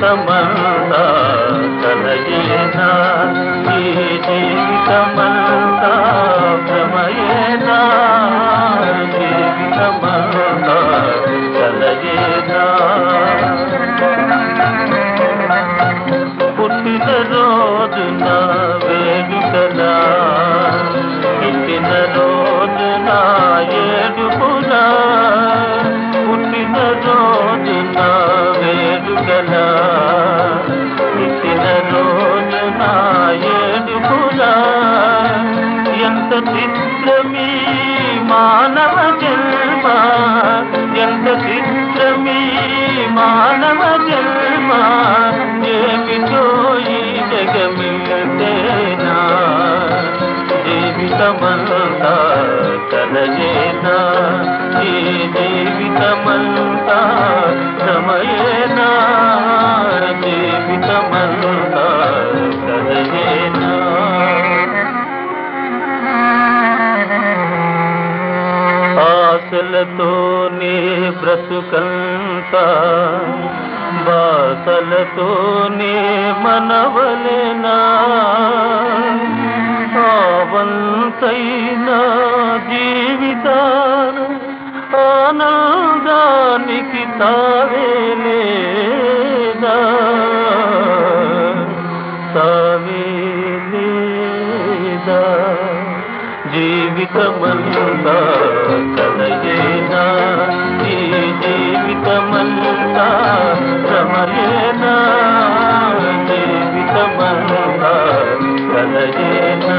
జీవితమంతా కలయేనా ఈ జీవితమంతా భ్రమయేనా జీవితమంతా కలయేనా పుట్టిన రోజున వేడుకలా పుట్టిన రోజున ఏడుపులా పుట్టిన రోజున వేడుకలా పుట్టిన రోజున ఏడుపులా ఎంత చిత్రమీ మానవ జన్మ ఎంత చిత్రమీ మానవ జన్మ ఏమిటో ఈ జగమితేనా జీవితమంతా కలయేనా ఈ జీవితమంతా సమయేనా జీవితమంతా కలయేనా ఆశలతోనే బ్రతుకంతా బాసలతోనే మనవలెనా ఆవంతైన జీవితాన ఆనందానికి తావేలేదా తావేలేదా జీవితమంతా కలయేనా ఈ జీవితమంతా సమయేనా జీవితమంతా కలయేనా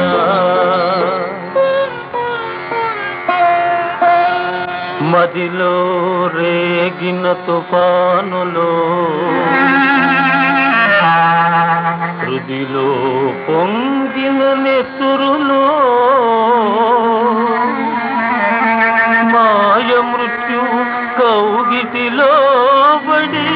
మదిలో రేగిన తుఫానులో హృదిలో పొంగిన నెత్తురులో మాయ మృత్యు కౌగిటిలో బడి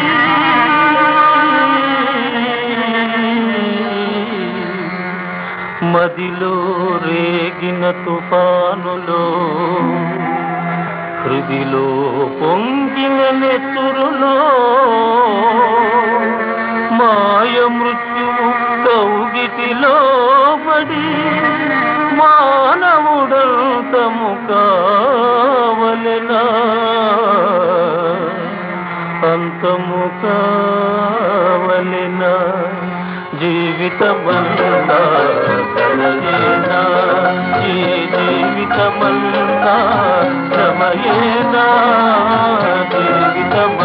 మదిలో రేగిన తుఫానులో హృదిలో పొంగిన నెత్తురులో మాయ మృత్యువు కౌగిటిలో పడి మానవుడంతము కావలెనా అంతము కావలెనా జీవితమంతా కలయేనా ఈ జీవితమంతా సమయేనా జీవితం